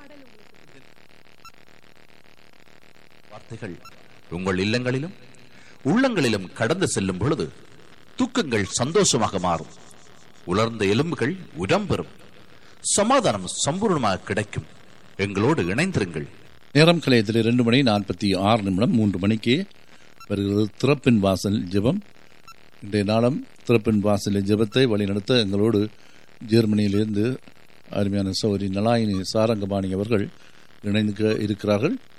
வார்த்தைகள் உங்கள் இல்லங்களிலும் உள்ளங்களிலும் கடந்து செல்லும் பொழுது தூக்கங்கள் சந்தோஷமாக மாறும் உலர்ந்த எலும்புகள் உரம் பெறும் சமாதானம் சம்பூர்ணமாக கிடைக்கும் எங்களோடு இணைந்திருங்கள் நேரம் கலையத்தில் இரண்டு மணி நாற்பத்தி ஆறு நிமிடம் மூன்று மணிக்கு வருகிறது திறப்பின் வாசல் ஜெபம் இன்றைய நாளும் திறப்பின் வாசல் ஜெபத்தை வழிநடத்த எங்களோடு ஜெர்மனியிலிருந்து அருமையான சௌரி நலாயினி சாரங்கபாணி அவர்கள் இணைந்து இருக்கிறார்கள்